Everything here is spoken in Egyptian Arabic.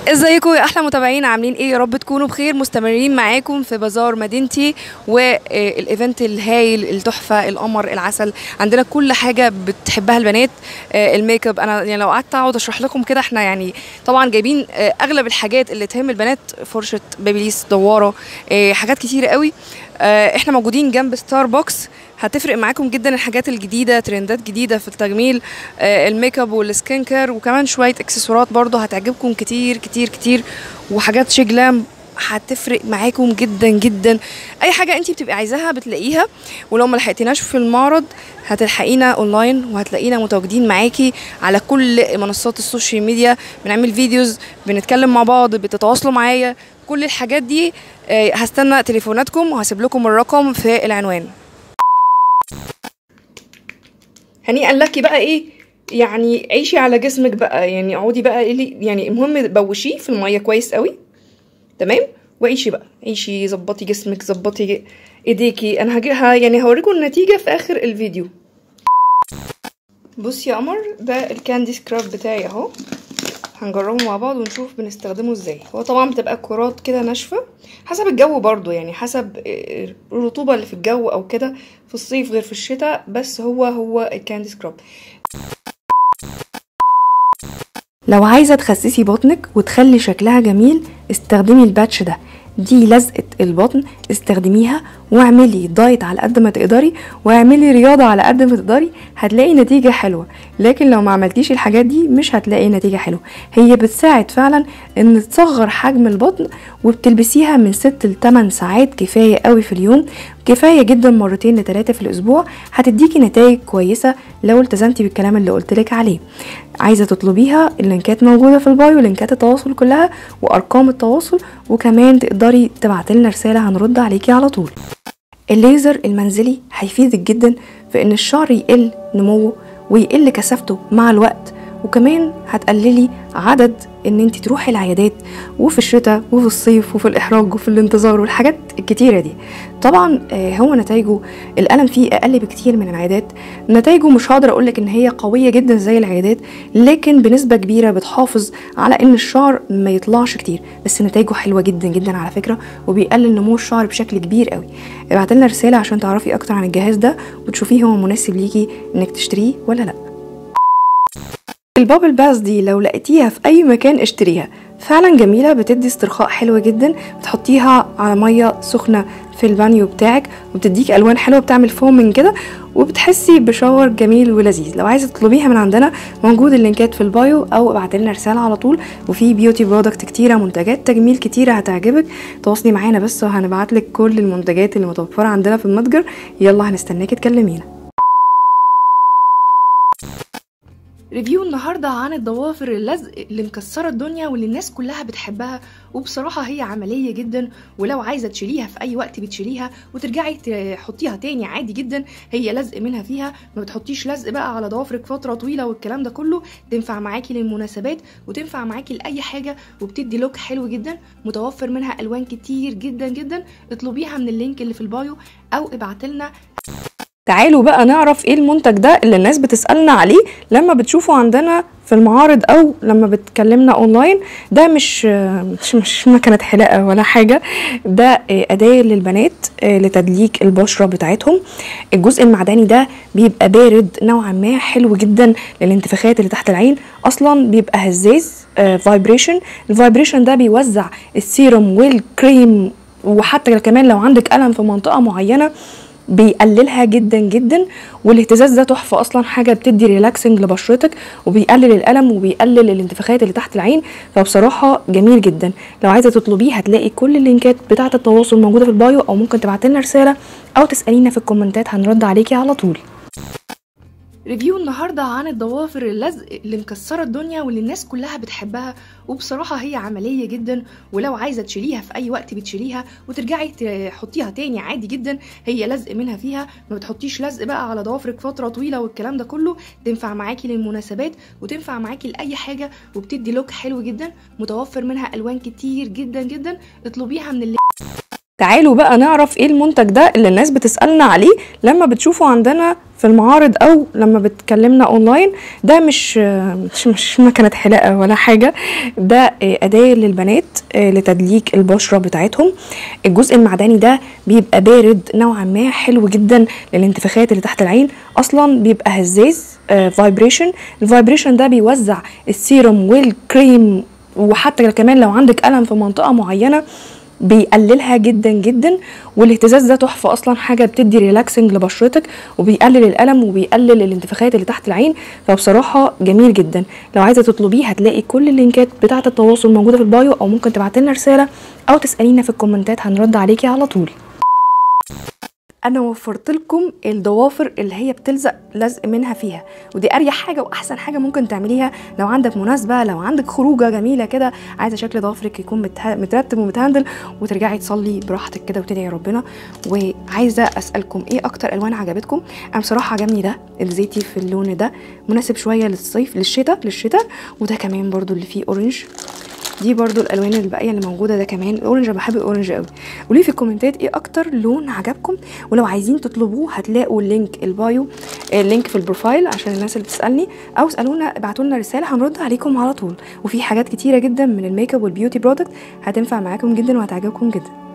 ازيكم يا احلى متابعين عاملين ايه يا رب تكونوا بخير مستمرين معاكم في بازار مدينتي والايفنت الهايل التحفه القمر العسل عندنا كل حاجه بتحبها البنات آه، الميك اب انا يعني لو قعدت اقعد اشرح لكم كده احنا يعني طبعا جايبين آه، اغلب الحاجات اللي تهم البنات فرشه بيبيليس دواره آه، حاجات كتيره قوي آه، احنا موجودين جنب ستاربكس هتفرق معاكم جدا الحاجات الجديده ترندات جديده في التجميل آه، الميك اب والسكين كير وكمان شويه اكسسوارات برضه هتعجبكم كتير كتير كتير وحاجات شجلام هتفرق معاكم جدا جدا اي حاجه انت بتبقي عايزاها بتلاقيها ولو ما لحقتناش في المعرض هتلحقينا اونلاين وهتلاقينا متواجدين معاكي على كل منصات السوشيال ميديا بنعمل فيديوز بنتكلم مع بعض بتتواصلوا معايا كل الحاجات دي آه، هستنى تليفوناتكم وهسيب لكم الرقم في العنوان هنيئا لك بقى ايه يعني عيشي على جسمك بقى يعني اقعدي بقى إيه اللي- يعني المهم بوشيه في الميه كويس قوي تمام وعيشي بقى عيشي ظبطي جسمك ظبطي ايديكي انا هجي ها يعني هوريكم النتيجه في اخر الفيديو بصي يا قمر ده الكاندي سكراب بتاعي اهو هنجربه مع بعض ونشوف بنستخدمه ازاي هو طبعا بتبقى كرات كده ناشفه حسب الجو برضو يعني حسب آه، الرطوبه اللي في الجو او كده في الصيف غير في الشتاء بس هو هو الكاندي سكراب لو عايزة تخسسي بطنك وتخلي شكلها جميل استخدمي الباتش ده دي لزقة البطن استخدميها واعملي دايت على قد ما تقدري واعملي رياضة على قد ما تقدري هتلاقي نتيجة حلوة لكن لو ما عملتيش الحاجات دي مش هتلاقي نتيجة حلوة هي بتساعد فعلا ان تصغر حجم البطن وبتلبسيها من 6 ل 8 ساعات كفاية قوي في اليوم كفاية جدا مرتين لثلاثة في الأسبوع هتديكي نتائج كويسة لو التزمتي بالكلام اللي قلتلك عليه عايزة تطلبيها اللينكات موجودة في البايو لينكات التواصل كلها وأرقام التواصل وكمان تقدري تبعتلنا رسالة هنرد عليكي على طول الليزر المنزلي هيفيدك جدا في ان الشعر يقل نموه ويقل كثافته مع الوقت وكمان هتقللي عدد ان انت تروحي العيادات وفي الشتاء وفي الصيف وفي الاحراج وفي الانتظار والحاجات الكتيره دي طبعا آه، هو نتائجه الالم فيه اقل بكتير من العيادات نتائجه مش هقدر اقولك ان هي قويه جدا زي العيادات لكن بنسبه كبيره بتحافظ على ان الشعر ما يطلعش كتير بس نتائجه حلوه جدا جدا على فكره وبيقلل نمو الشعر بشكل كبير قوي ابعت لنا رساله عشان تعرفي اكتر عن الجهاز ده وتشوفيه هو مناسب ليكي انك تشتريه ولا لا البابل باز دي لو لقيتيها في اي مكان اشتريها فعلا جميله بتدي استرخاء حلو جدا بتحطيها على ميه سخنه في البانيو بتاعك وبتديكي الوان حلوه بتعمل فومنج كده وبتحسي بشاور جميل ولذيذ لو عايزه تطلبيها من عندنا موجود اللينكات في البايو او ابعت لنا رساله على طول وفي بيوتي برودكت كتيره منتجات تجميل كتيره هتعجبك تواصلي معانا بس وهنبعت لك كل المنتجات اللي متوفره عندنا في المتجر يلا هنستناكي تكلمينا ريفيو النهارده عن الضوافر اللزق اللي مكسره الدنيا واللي الناس كلها بتحبها وبصراحه هي عمليه جدا ولو عايزه تشيليها في اي وقت بتشيليها وترجعي تحطيها تاني عادي جدا هي لزق منها فيها ما بتحطيش لزق بقى على ضوافرك فتره طويله والكلام ده كله تنفع معاكي للمناسبات وتنفع معاكي لاي حاجه وبتدي لوك حلو جدا متوفر منها الوان كتير جدا جدا اطلبيها من اللينك اللي في البايو او ابعتلنا تعالوا بقى نعرف ايه المنتج ده اللي الناس بتسألنا عليه لما بتشوفوا عندنا في المعارض او لما بتكلمنا اونلاين ده مش مش, مش مكنه حلاقه ولا حاجه ده اداه للبنات لتدليك البشره بتاعتهم الجزء المعدني ده بيبقى بارد نوعا ما حلو جدا للانتفاخات اللي تحت العين اصلا بيبقى هزاز فايبريشن الفايبريشن ده بيوزع السيروم والكريم وحتى كمان لو عندك الم في منطقه معينه بيقللها جدا جدا والاهتزاز ده تحفه اصلا حاجه بتدي ريلاكسنج لبشرتك وبيقلل الالم وبيقلل الانتفاخات اللي تحت العين فبصراحه جميل جدا لو عايزه تطلبيه هتلاقي كل اللينكات بتاعه التواصل موجوده في البايو او ممكن تبعت لنا رساله او تسالينا في الكومنتات هنرد عليكي على طول ريفيو النهارده عن الضوافر اللزق اللي مكسره الدنيا واللي الناس كلها بتحبها وبصراحه هي عمليه جدا ولو عايزه تشيليها في اي وقت بتشيليها وترجعي تحطيها تاني عادي جدا هي لزق منها فيها ما بتحطيش لزق بقى على ضوافرك فتره طويله والكلام ده كله تنفع معاكي للمناسبات وتنفع معاكي لاي حاجه وبتدي لوك حلو جدا متوفر منها الوان كتير جدا جدا اطلبيها من اللي تعالوا بقى نعرف ايه المنتج ده اللي الناس بتسألنا عليه لما بتشوفوا عندنا في في المعارض او لما بتكلمنا اونلاين ده مش مش, مش مكنه حلاقه ولا حاجه ده اداه للبنات لتدليك البشره بتاعتهم الجزء المعدني ده بيبقى بارد نوعا ما حلو جدا للانتفاخات اللي تحت العين اصلا بيبقى هزاز فايبريشن الفايبريشن ده بيوزع السيروم والكريم وحتى كمان لو عندك الم في منطقه معينه بيقللها جدا جدا والاهتزاز ده تحفه اصلا حاجه بتدي ريلاكسنج لبشرتك وبيقلل الالم وبيقلل الانتفاخات اللي تحت العين فبصراحه جميل جدا لو عايزه تطلبيه هتلاقي كل اللينكات بتاعه التواصل موجوده في البايو او ممكن تبعت لنا رساله او تسالينا في الكومنتات هنرد عليكي على طول انا وفرت لكم الضوافر اللي هي بتلزق لزق منها فيها ودي اريح حاجه واحسن حاجه ممكن تعمليها لو عندك مناسبه لو عندك خروجه جميله كده عايزه شكل ضوافرك يكون مترتب ومتهندل وترجعي تصلي براحتك كده وتدعي ربنا وعايزه اسالكم ايه اكتر الوان عجبتكم انا بصراحه عجبني ده الزيتي في اللون ده مناسب شويه للصيف للشتاء للشتاء وده كمان برضو اللي فيه اورنج دي برضو الالوان الباقيه اللي موجوده ده كمان الاورنج انا بحب الاورنج قوي قولي في الكومنتات ايه اكتر لون عجبكم ولو عايزين تطلبوه هتلاقوا اللينك البايو اللينك في البروفايل عشان الناس اللي بتسالني او اسالونا ابعتوا لنا رساله هنرد عليكم على طول وفي حاجات كتيره جدا من الميك اب والبيوتي برودكت هتنفع معاكم جدا وهتعجبكم جدا